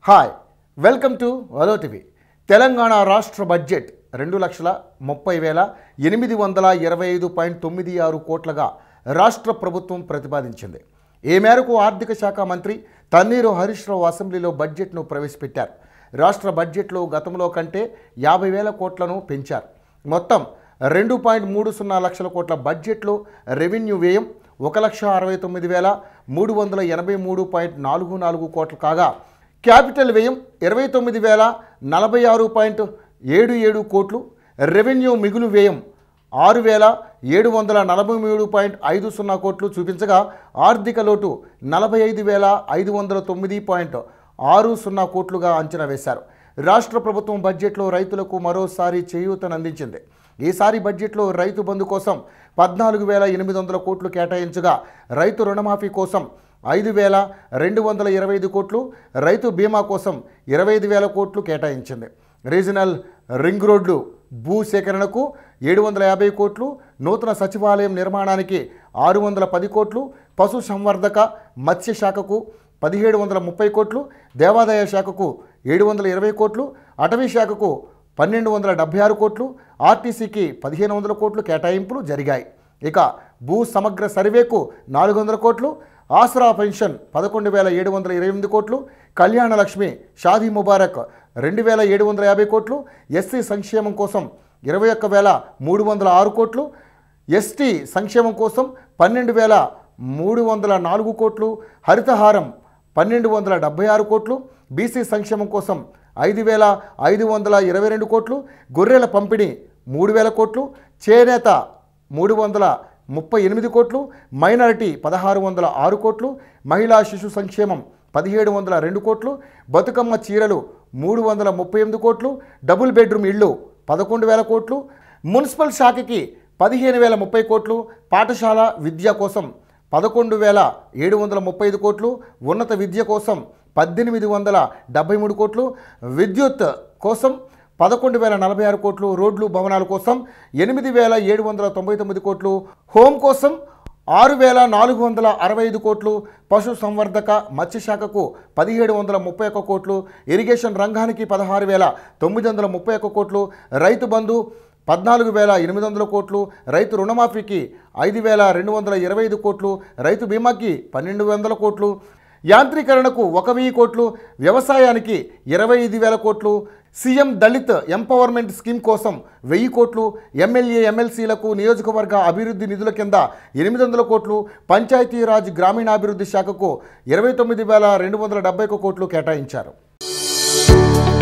hi welcome to వలో TV Telangana రాష్ట్ర budget రెండు లక్షల ముప్పై వేల ఎనిమిది వందల ఇరవై ఐదు పాయింట్ తొమ్మిది ఆరు కోట్లగా రాష్ట్ర ప్రభుత్వం ప్రతిపాదించింది ఈ మేరకు ఆర్థిక శాఖ మంత్రి తన్నీరు హరీష్ రావు అసెంబ్లీలో బడ్జెట్ను ప్రవేశపెట్టారు రాష్ట్ర బడ్జెట్లో గతంలో కంటే యాభై వేల కోట్లను పెంచారు మొత్తం రెండు పాయింట్ మూడు సున్నా లక్షల కోట్ల బడ్జెట్లో రెవెన్యూ వ్యయం ఒక లక్ష అరవై తొమ్మిది వేల మూడు వందల ఎనభై మూడు పాయింట్ నాలుగు నాలుగు కోట్లు కాగా క్యాపిటల్ వ్యయం ఇరవై తొమ్మిది వేల నలభై ఆరు పాయింట్ ఏడు ఏడు కోట్లు రెవెన్యూ మిగులు వ్యయం ఆరు వేల ఏడు వందల నలభై మూడు పాయింట్ ఐదు సున్నా కోట్లు చూపించగా ఆర్థిక లోటు నలభై ఐదు వేల ఐదు వందల తొమ్మిది పాయింట్ ఆరు సున్నా కోట్లుగా అంచనా వేశారు రాష్ట్ర ప్రభుత్వం బడ్జెట్లో రైతులకు మరోసారి చేయూతనందించింది ఈసారి బడ్జెట్లో రైతు బంధు కోసం పద్నాలుగు వేల ఎనిమిది వందల కోట్లు కేటాయించగా రైతు రుణమాఫీ కోసం ఐదు వేల రెండు వందల ఇరవై ఐదు కోట్లు రైతు బీమా కోసం ఇరవై ఐదు వేల కోట్లు కేటాయించింది రీజనల్ రింగ్ రోడ్లు భూ సేకరణకు ఏడు వందల యాభై కోట్లు నూతన సచివాలయం నిర్మాణానికి ఆరు వందల పది కోట్లు పశు సంవర్ధక మత్స్య శాఖకు పదిహేడు వందల ముప్పై కోట్లు దేవాదాయ శాఖకు ఏడు వందల ఇరవై కోట్లు అటవీ శాఖకు పన్నెండు వందల డెబ్బై ఆరు కోట్లు ఆర్టీసీకి పదిహేను వందల కోట్లు కేటాయింపులు జరిగాయి ఇక భూ సమగ్ర సర్వేకు నాలుగు వందల కోట్లు ఆసరా పెన్షన్ పదకొండు వేల ఏడు వందల ఇరవై ఎనిమిది కోట్లు కళ్యాణ లక్ష్మి షాదీ ముబారక్ రెండు వేల ఏడు వందల యాభై కోట్లు ఎస్సీ సంక్షేమం కోసం ఇరవై ఒక్క వేల మూడు వందల ఆరు కోట్లు ఎస్టీ సంక్షేమం కోసం పన్నెండు వేల మూడు వందల నాలుగు కోట్లు హరితహారం పన్నెండు వందల డెబ్బై ఆరు కోట్లు బీసీ సంక్షేమం కోసం ఐదు వేల ఐదు వందల ఇరవై రెండు కోట్లు గొర్రెల పంపిణీ మూడు వేల కోట్లు చేనేత మూడు వందల ముప్పై ఎనిమిది కోట్లు మైనారిటీ పదహారు వందల ఆరు కోట్లు మహిళా శిశు సంక్షేమం పదిహేడు వందల రెండు కోట్లు బతుకమ్మ చీరలు మూడు వందల ముప్పై ఎనిమిది కోట్లు డబుల్ బెడ్రూమ్ ఇళ్ళు పదకొండు వేల కోట్లు మున్సిపల్ శాఖకి పదిహేను వేల ముప్పై కోట్లు పాఠశాల విద్య కోసం పదకొండు వేల ఏడు వందల ముప్పై ఐదు కోట్లు ఉన్నత విద్య కోసం పద్దెనిమిది వందల డెబ్బై మూడు కోట్లు విద్యుత్ కోసం పదకొండు వేల నలభై ఆరు కోట్లు రోడ్లు భవనాల కోసం ఎనిమిది వేల ఏడు వందల తొంభై తొమ్మిది కోట్లు హోం కోసం ఆరు వేల నాలుగు వందల అరవై ఐదు కోట్లు పశు సంవర్ధక మత్స్యశాఖకు పదిహేడు వందల ముప్పై ఒక్క కోట్లు ఇరిగేషన్ రంగానికి పదహారు వేల తొమ్మిది వందల ముప్పై ఒక్క కోట్లు రైతు బంధు పద్నాలుగు వేల ఎనిమిది వందల కోట్లు రైతు రుణమాఫీకి ఐదు వేల రెండు వందల ఇరవై ఐదు కోట్లు రైతు బీమాకి పన్నెండు వందల కోట్లు యాంత్రీకరణకు ఒక వెయ్యి కోట్లు వ్యవసాయానికి ఇరవై ఐదు వేల కోట్లు సీఎం దళిత్ ఎంపవర్మెంట్ స్కీమ్ కోసం వెయ్యి కోట్లు ఎమ్మెల్యే ఎమ్మెల్సీలకు నియోజకవర్గ అభివృద్ధి నిధుల కింద ఎనిమిది వందల కోట్లు పంచాయతీరాజ్ గ్రామీణాభివృద్ధి శాఖకు ఇరవై తొమ్మిది వేల రెండు వందల డెబ్బై ఒక్క కోట్లు కేటాయించారు